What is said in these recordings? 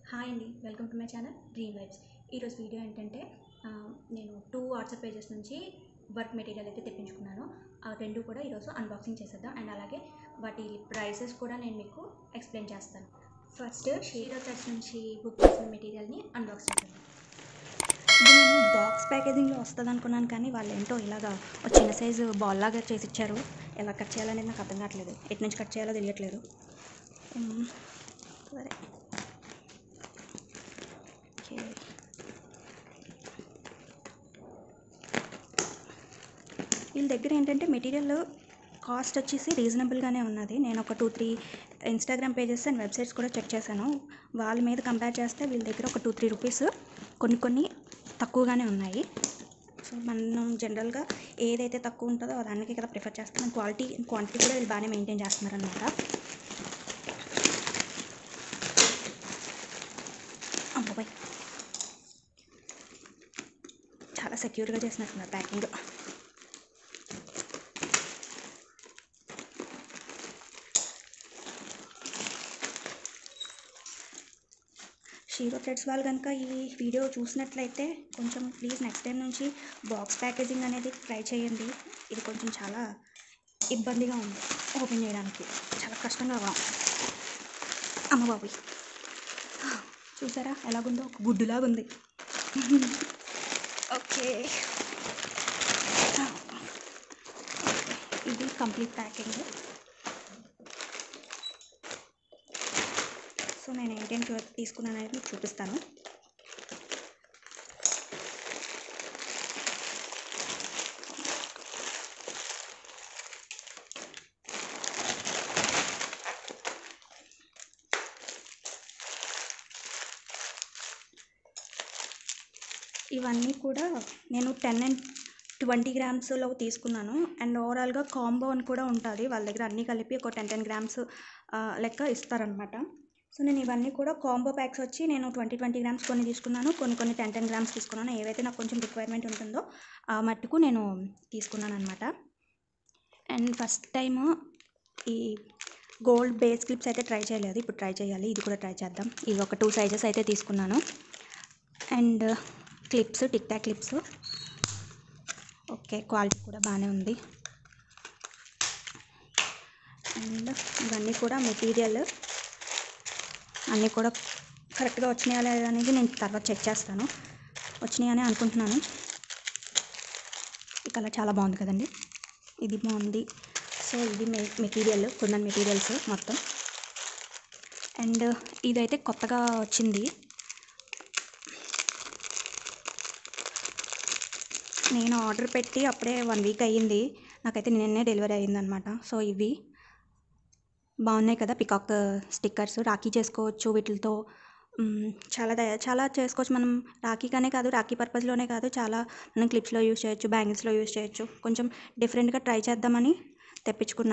Hi అండి welcome to my channel dream vibes ఈరోజు video ఏంటంటే ఆ, నేను టూ వాట్సాప్ పేజెస్ నుంచి వర్క్ మెటీరియల్ అయితే తెప్పించుకున్నాను ఆ రెండు కూడా ఈరోజు అన్బాక్సింగ్ చేసేద్దాం అండ్ అలాగే వాటి ప్రైసెస్ కూడా నేను మీకు ఎక్స్ప్లెయిన్ చేస్తాను ఫస్ట్ షీరో థ్రెడ్స్ నుంచి బుక్ చేసిన మెటీరియల్ని అన్బాక్స్ చేద్దాం ఇది నేను బాక్స్ ప్యాకేజింగ్లో వస్తుంది అనుకున్నాను కానీ వాళ్ళు ఏంటో ఇలాగా ఒక చిన్న సైజు బాల్ లాగా చేసి ఇచ్చారు ఎలా కట్ చేయాలనేది నాకు అర్థం కావట్లేదు ఎటు నుంచి కట్ చేయాలో తెలియట్లేదు ఉమ్, సరే ఓకే వీళ్ళ దగ్గర ఏంటంటే మెటీరియల్ కాస్ట్ వచ్చేసి రీజనబుల్గానే ఉన్నది నేను ఒక two three Instagram pages and websites కూడా చెక్ చేశాను వాళ్ళ మీద కంపేర్ చేస్తే వీళ్ళ దగ్గర ఒక టూ త్రీ రూపీస్ కొన్ని కొన్ని తక్కువగానే ఉన్నాయి సో మనం జనరల్గా ఏదైతే తక్కువ ఉంటుందో దానికి కదా ప్రిఫర్ చేస్తాం క్వాలిటీ క్వాంటిటీ కూడా వీళ్ళు బాగానే మెయింటైన్ చేస్తున్నారు అనమాట అమ్మాయి చాలా సెక్యూర్గా చేసినట్టున్నారు ప్యాకింగ్ షీరో థ్రెడ్స్ వాళ్ళు కనుక ఈ వీడియో చూసినట్లయితే కొంచెం ప్లీజ్ నెక్స్ట్ టైం నుంచి బాక్స్ ప్యాకేజింగ్ అనేది ట్రై చేయండి ఇది కొంచెం చాలా ఇబ్బందిగా ఉంది ఓపెన్ చేయడానికి చాలా కష్టంగా ఉంది. అమ్మ బాబు చూసారా ఎలాగుందో ఒక గుడ్డులాగా ఉంది ఓకే ఇది కంప్లీట్ ప్యాకింగ్ సో నేను ఏంటేం చూ తీసుకున్నాను అనేది మీకు చూపిస్తాను ఇవన్నీ కూడా నేను టెన్ అండ్ ట్వంటీ గ్రామ్స్లో తీసుకున్నాను అండ్ ఓవరాల్గా కాంబో అని కూడా ఉంటుంది వాళ్ళ దగ్గర అన్నీ కలిపి ఒక టెన్ టెన్ గ్రామ్స్ లెక్క ఇస్తారనమాట సో నేను ఇవన్నీ కూడా కాంబో ప్యాక్స్ వచ్చి నేను ట్వంటీ ట్వంటీ గ్రామ్స్ కొన్ని తీసుకున్నాను కొన్ని కొన్ని టెన్ టెన్ గ్రామ్స్ తీసుకున్నాను ఏవైతే నాకు కొంచెం రిక్వైర్మెంట్ ఉంటుందో ఆ మట్టుకు నేను తీసుకున్నాను అనమాట అండ్ ఫస్ట్ టైము ఈ గోల్డ్ బేస్ క్లిప్స్ అయితే ట్రై చేయలేదు ఇప్పుడు ట్రై చేయాలి ఇది కూడా ట్రై చేద్దాం ఇది ఒక టూ సైజెస్ అయితే తీసుకున్నాను and clips tic tac clips okay quality కూడా బాగానే ఉంది అండ్ ఇవన్నీ కూడా మెటీరియల్ అన్నీ కూడా కరెక్ట్గా వచ్చినాయా లేదా అనేది నేను తర్వాత చెక్ చేస్తాను వచ్చినాయని అనుకుంటున్నాను ఈ కలర్ చాలా బాగుంది కదండి ఇది బాగుంది సో ఇది మె మెటీరియల్ కుందన్ మెటీరియల్స్ మొత్తం అండ్ ఇదైతే కొత్తగా వచ్చింది నేను ఆర్డర్ పెట్టి అప్పుడే వన్ వీక్ అయ్యింది నాకైతే నిన్నే డెలివరీ అయ్యిందనమాట సో ఇవి బాగున్నాయి కదా పికాక్ స్టిక్కర్స్ రాఖీ చేసుకోవచ్చు వీటితో మ్, చాలా దయ- చాలా చేసుకోవచ్చు మనం రాఖీగానే కాదు రాఖీ పర్పస్లోనే కాదు చాలా మనం క్లిప్స్లో యూస్ చేయొచ్చు బ్యాంగిల్స్లో యూస్ చేయొచ్చు కొంచెం డిఫరెంట్గా ట్రై చేద్దామని తెప్పించుకున్నా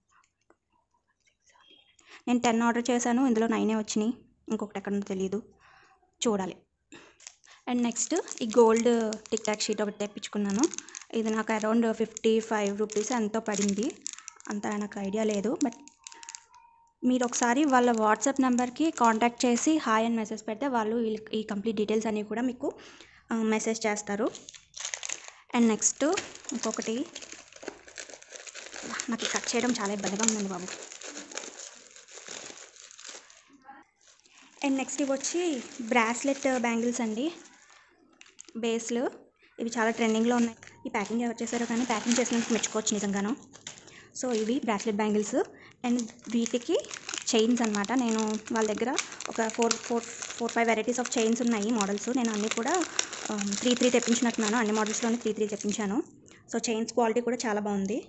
నేను టెన్ ఆర్డర్ చేశాను ఇందులో నైనే వచ్చినాయి ఇంకొకటి ఎక్కడో తెలియదు చూడాలి అండ్ నెక్స్ట్ ఈ గోల్డ్ టిక్ టాక్ షీట్ ఒకటి తెప్పించుకున్నాను ఇది నాకు అరౌండ్ ఫిఫ్టీ ఫైవ్ రూపీస్ ఎంతో పడింది అంత నాకు ఐడియా లేదు బట్ మీరు ఒకసారి వాళ్ళ వాట్సాప్ నెంబర్కి కాంటాక్ట్ చేసి హాయ్ అని మెసేజ్ పెడితే వాళ్ళు వీళ్ళ- ఈ కంప్లీట్ డీటెయిల్స్ అన్నీ కూడా మీకు మెసేజ్ చేస్తారు అండ్ నెక్స్ట్ ఇంకొకటి నాకు ఈ కట్ చేయడం చాలా ఇబ్బందిగా ఉందండి బాబు అండ్ నెక్స్ట్ ఇవి వచ్చి బ్రాస్లెట్ బ్యాంగిల్స్ అండి బేస్లు ఇవి చాలా ట్రెండింగ్లో ఉన్నాయి ఈ ప్యాకింగ్ ఎవరు చేశారో కానీ ప్యాకింగ్ చేసినందుకు మెచ్చుకోవచ్చు నిజంగాను సో ఇవి బ్రాస్లెట్ బ్యాంగిల్స్ అండ్ వీటికి చైన్స్ అనమాట నేను వాళ్ళ దగ్గర ఒక four four four five varieties of chains ఉన్నాయి మోడల్స్ నేను అన్నీ కూడా త్రీ త్రీ తెప్పించినట్టున్నాను అన్ని మోడల్స్లోనే త్రీ త్రీ తెప్పించాను సో చైన్స్ క్వాలిటీ కూడా చాలా బాగుంది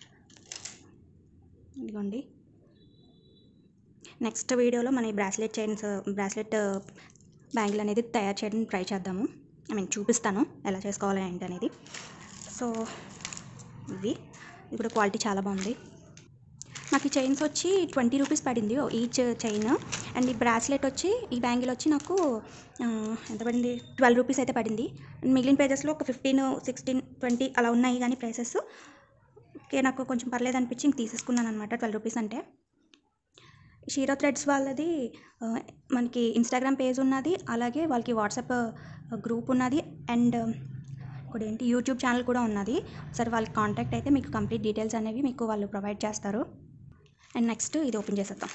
ఇదిగోండి నెక్స్ట్ వీడియోలో మన ఈ బ్రాస్లెట్ చైన్స్ బ్రాస్లెట్ బ్యాంగిల్ అనేది తయారు చేయడం ట్రై చేద్దాము ఐ మీన్ చూపిస్తాను ఎలా చేసుకోవాలి ఏంటి అనేది సో ఇవి ఇది కూడా క్వాలిటీ చాలా బాగుంది నాకు ఈ చైన్స్ వచ్చి ట్వంటీ రూపీస్ పడింది ఈచ్ చైన్ అండ్ ఈ బ్రాస్లెట్ వచ్చి ఈ బ్యాంగిల్ వచ్చి నాకు ఆ, ఎంత పడింది ట్వెల్వ్ రూపీస్ అయితే పడింది అండ్ మిగిలిన పేజెస్లో ఒక ఫిఫ్టీన్ సిక్స్టీన్ ట్వంటీ అలా ఉన్నాయి కానీ ప్రైసెస్ ఓకే నాకు కొంచెం పర్లేదు అనిపించి ఇంక తీసేసుకున్నాను అనమాట ట్వెల్వ్ రూపీస్ అంటే షీరో థ్రెడ్స్ వాళ్ళది ఆ, మనకి ఇన్స్టాగ్రామ్ పేజ్ ఉన్నది అలాగే వాళ్ళకి వాట్సాప్ గ్రూప్ ఉన్నది అండ్ ఇప్పుడు ఏంటి యూట్యూబ్ ఛానల్ కూడా ఉన్నది సరే వాళ్ళకి కాంటాక్ట్ అయితే మీకు కంప్లీట్ డీటెయిల్స్ అనేవి మీకు వాళ్ళు ప్రొవైడ్ చేస్తారు అండ్ నెక్స్ట్ ఇది ఓపెన్ చేసేద్దాం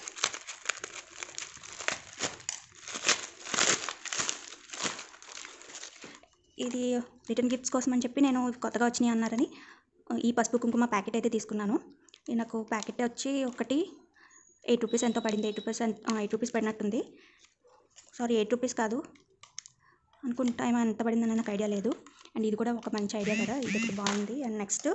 ఇది రిటర్న్ గిఫ్ట్స్ కోసం అని చెప్పి నేను కొత్తగా వచ్చినాయి అన్నారని ఈ పసుపు కుంకుమ ప్యాకెట్ అయితే తీసుకున్నాను ఇది నాకు ప్యాకెట్ వచ్చి ఒకటి ఎయిట్ రూపీస్ ఎంతో పడింది ఎయిట్ రూపీస్ ఎయిట్ రూపీస్ పడినట్టుంది సారీ ఎయిట్ రూపీస్ కాదు అనుకుంటా ఏమో ఎంత పడిందని నాకు ఐడియా లేదు అండ్ ఇది కూడా ఒక మంచి ఐడియా కదా ఇది ఒకటి బాగుంది అండ్ నెక్స్ట్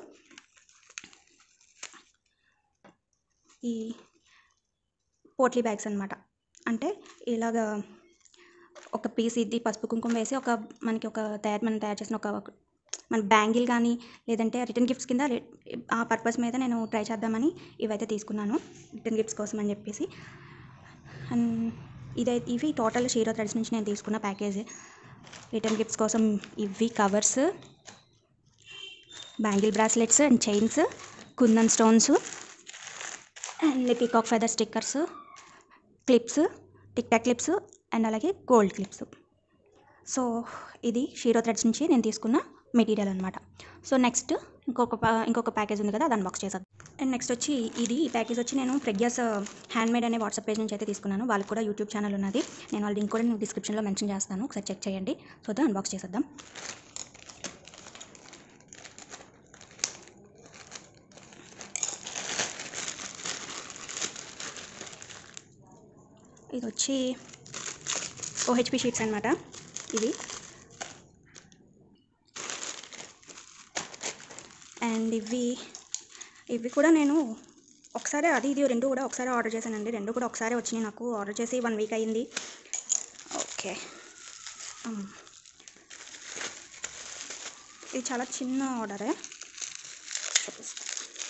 ఈ పోట్లీ బ్యాగ్స్ అనమాట అంటే ఇలాగ ఒక పీస్ ఇది పసుపు కుంకుమ వేసి ఒక మనకి ఒక తయారు మనం తయారు చేసిన ఒక ఒక- మన బ్యాంగిల్ కానీ లేదంటే రిటర్న్ గిఫ్ట్స్ కింద రి- ఆ పర్పస్ మీద నేను ట్రై చేద్దామని ఇవైతే తీసుకున్నాను రిటర్న్ గిఫ్ట్స్ కోసం అని చెప్పేసి అండ్ ఇదైతే ఇవి టోటల్ షీరో థ్రెడ్స్ నుంచి నేను తీసుకున్న ప్యాకేజ్ రిటర్న్ గిఫ్ట్స్ కోసం ఇవి covers bangle bracelets and chains kundan stones and peacock feather stickers clips tic tac clips and అలాగే గోల్డ్ క్లిప్స్ సో ఇది షీరో థ్రెడ్స్ నుంచి నేను తీసుకున్న మెటీరియల్ అనమాట సో నెక్స్ట్ ఇంకొక పా- ఇంకొక ప్యాకేజ్ ఉంది కదా అది అన్బాక్స్ చేద్దాం అండ్ నెక్స్ట్ వచ్చి ఇది ఈ ప్యాకేజ్ వచ్చి నేను ప్రగ్యాస్ హ్యాండ్ మేడ్ అనే వాట్సాప్ పేజ్ నుంచి అయితే తీసుకున్నాను వాళ్ళకి కూడా యూట్యూబ్ ఛానల్ ఉన్నది నేను వాళ్ళ లింక్ కూడా నేను డిస్క్రిప్షన్లో మెన్షన్ చేస్తాను ఒకసారి చెక్ చేయండి సో దా అన్బాక్స్ చేసేద్దాం ఇది వచ్చి ఓహెచ్పి షీట్స్ అనమాట ఇవి అండ్ ఇవి ఇవి కూడా నేను ఒకసారి అది ఇది రెండు కూడా ఒకసారి ఆర్డర్ చేశానండి రెండు కూడా ఒకసారి వచ్చినాయి నాకు ఆర్డర్ చేసి వన్ వీక్ అయ్యింది ఓకే ఉమ్. ఇది చాలా చిన్న ఆర్డరే చూపిస్తా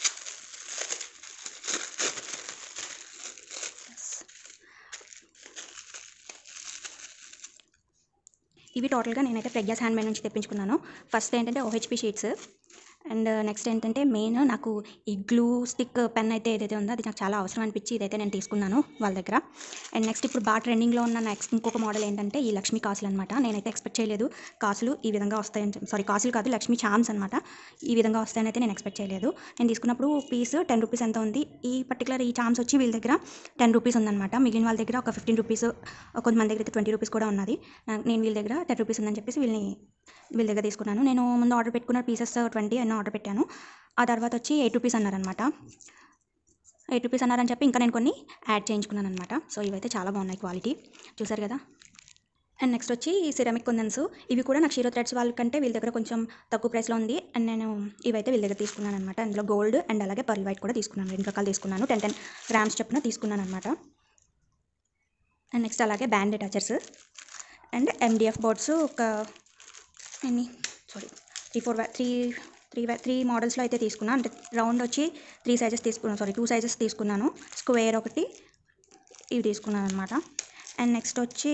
ఇవి టోటల్గా నేనైతే ప్రగ్యాస్ హ్యాండ్ మేడ్ నుంచి తెప్పించుకున్నాను ఫస్ట్ ఏంటంటే ఓహెచ్పి షీట్స్ అండ్ నెక్స్ట్ ఏంటంటే మెయిన్ నాకు ఈ గ్లూ స్టిక్ పెన్ అయితే ఏదైతే ఉందో అది నాకు చాలా అవసరం అనిపించి ఇదైతే నేను తీసుకున్నాను వాళ్ళ దగ్గర అండ్ నెక్స్ట్ ఇప్పుడు బాగా ట్రెండింగ్లో ఉన్న నెక్స్ట్ ఇంకొక మోడల్ ఏంటంటే ఈ లక్ష్మీ కాసులు అనమాట నేనైతే ఎక్స్పెక్ట్ చేయలేదు కాసులు ఈ విధంగా వస్తాయని సారీ కాసులు కాదు లక్ష్మీ చామ్స్ అనమాట ఈ విధంగా వస్తాయని అయితే నేను ఎక్స్పెక్ట్ చేయలేదు నేను తీసుకున్నప్పుడు పీస్ టెన్ రూపీస్ ఎంత ఉంది ఈ పర్టికులర్ ఈ చామ్స్ వచ్చి వీళ్ళ దగ్గర టెన్ రూపీస్ ఉందన్నమాట మిగిలిన వాళ్ళ దగ్గర ఒక ఫిఫ్టీన్ రూపీస్ కొంతమంది దగ్గర అయితే ట్వంటీ రూపీస్ కూడా ఉన్నది నా- నేను వీళ్ళ దగ్గర టెన్ రూపీస్ ఉందని చెప్పేసి వీళ్ళని వీళ్ళ దగ్గర తీసుకున్నాను నేను ముందు ఆర్డర్ పెట్టుకున్న పీసెస్ ట్వంటీ అని ఆర్డర్ పెట్టాను ఆ తర్వాత వచ్చి ఎయిట్ రూపీస్ అన్నారనమాట ఎయిట్ రూపీస్ అన్నారని చెప్పి ఇంకా నేను కొన్ని యాడ్ చేయించుకున్నాను అనమాట సో ఇవైతే చాలా బాగున్నాయి క్వాలిటీ చూసారు కదా అండ్ నెక్స్ట్ వచ్చి సిరామిక్ కుందన్స్ ఇవి కూడా నాకు షీరో థ్రెడ్స్ వాళ్ళకంటే వీళ్ళ దగ్గర కొంచెం తక్కువ ప్రైస్లో ఉంది అండ్ నేను ఇవైతే వీళ్ళ దగ్గర తీసుకున్నాను అనమాట అందులో గోల్డ్ అండ్ అలాగే పర్ల్ వైట్ కూడా తీసుకున్నాను రెండు రకాలు తీసుకున్నాను టెన్ టెన్ గ్రామ్స్ చొప్పున తీసుకున్నాను అనమాట అండ్ నెక్స్ట్ అలాగే band attachers and MDF boards ఒక ఎన్ని sorry three four three three three మోడల్స్లో అయితే తీసుకున్నాను అంటే రౌండ్ వచ్చి త్రీ సైజెస్ తీసుకున్నాను సారీ టూ సైజెస్ తీసుకున్నాను స్క్వేర్ ఒకటి ఇవి తీసుకున్నాను అనమాట అండ్ నెక్స్ట్ వచ్చి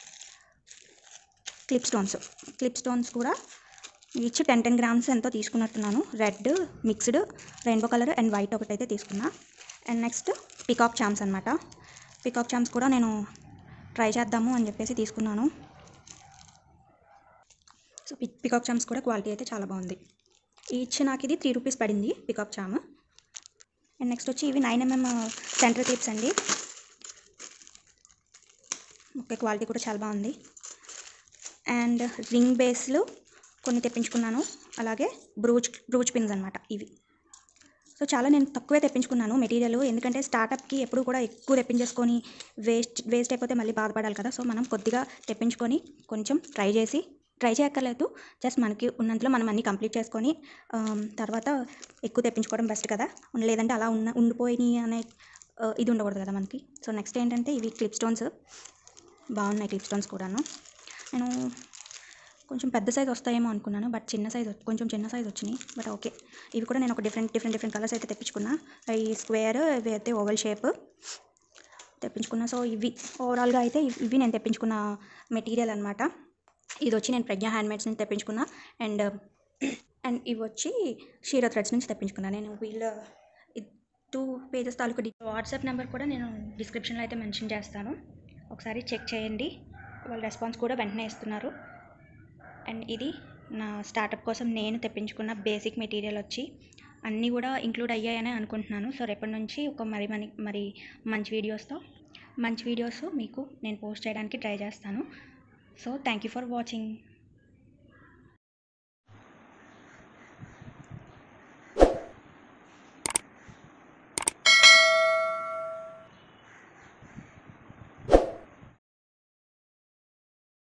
క్లిప్ స్టోన్స్ క్లిప్ స్టోన్స్ కూడా ఇచ్చి టెన్ టెన్ గ్రామ్స్ ఎంతో తీసుకున్నట్టున్నాను red mixed rainbow colour and white ఒకటి అయితే తీసుకున్నా అండ్ నెక్స్ట్ పికాక్ చామ్స్ అనమాట పికాక్ చామ్స్ కూడా నేను ట్రై చేద్దాము అని చెప్పేసి తీసుకున్నాను సో పిక్ పికాక్ చామ్స్ కూడా క్వాలిటీ అయితే చాలా బాగుంది ఈచ్ నాకు ఇది త్రీ రూపీస్ పడింది పికాక్ చామ్ అండ్ నెక్స్ట్ వచ్చి ఇవి నైన్ ఎంఎం సెంటర్ క్లిప్స్ అండి ఓకే క్వాలిటీ కూడా చాలా బాగుంది అండ్ రింగ్ బేస్లు కొన్ని తెప్పించుకున్నాను అలాగే బ్రూచ్ బ్రూచ్ పిన్స్ అనమాట ఇవి సో చాలా నేను తక్కువే తెప్పించుకున్నాను మెటీరియల్ ఎందుకంటే స్టార్టప్కి ఎప్పుడు కూడా ఎక్కువ తెప్పించేసుకొని వేస్ట్ వేస్ట్ అయిపోతే మళ్ళీ బాధపడాలి కదా సో మనం కొద్దిగా తెప్పించుకొని కొంచెం ట్రై చేసి ట్రై చేయక్కర్లేదు జస్ట్ మనకి ఉన్నంతలో మనం అన్నీ కంప్లీట్ చేసుకొని ఆమ్, తర్వాత ఎక్కువ తెప్పించుకోవడం బెస్ట్ కదా లేదంటే అలా ఉన్న ఉండిపోయి అనే ఆ, ఇది ఉండకూడదు కదా మనకి సో నెక్స్ట్ ఏంటంటే ఇవి క్లిప్ స్టోన్స్ బాగున్నాయి క్లిప్ స్టోన్స్ కూడాను నేను కొంచెం పెద్ద సైజ్ వస్తాయేమో అనుకున్నాను బట్ చిన్న సైజ్ కొంచెం చిన్న సైజ్ వచ్చినాయి బట్ ఓకే ఇవి కూడా నేను ఒక డిఫరెంట్ డిఫరెంట్ డిఫరెంట్ కలర్స్ అయితే తెప్పించుకున్నా ఈ స్క్వేర్ ఇవి అయితే ఓవల్ షేప్ తెప్పించుకున్నా సో ఇవి ఓవరాల్గా అయితే ఇవి- ఇవి నేను తెప్పించుకున్న మెటీరియల్ అనమాట ఇది వచ్చి నేను ప్రజ్ఞా హ్యాండ్మేడ్స్ నుంచి తెప్పించుకున్నా అండ్ అండ్ ఇవి వచ్చి షీరో థ్రెడ్స్ నుంచి తెప్పించుకున్నా నేను వీళ్ళ టూ పేజెస్ తాలూకు వాట్సాప్ నెంబర్ కూడా నేను డిస్క్రిప్షన్లో అయితే మెన్షన్ చేస్తాను ఒకసారి చెక్ చేయండి వాళ్ళ రెస్పాన్స్ కూడా వెంటనే ఇస్తున్నారు అండ్ ఇది నా స్టార్టప్ కోసం నేను తెప్పించుకున్న బేసిక్ మెటీరియల్ వచ్చి అన్నీ కూడా ఇంక్లూడ్ అయ్యాయని అనుకుంటున్నాను సో రేపటి నుంచి ఒక మరి మరి మరి మంచి వీడియోస్తో మంచి వీడియోస్ మీకు నేను పోస్ట్ చేయడానికి ట్రై చేస్తాను so thank you for watching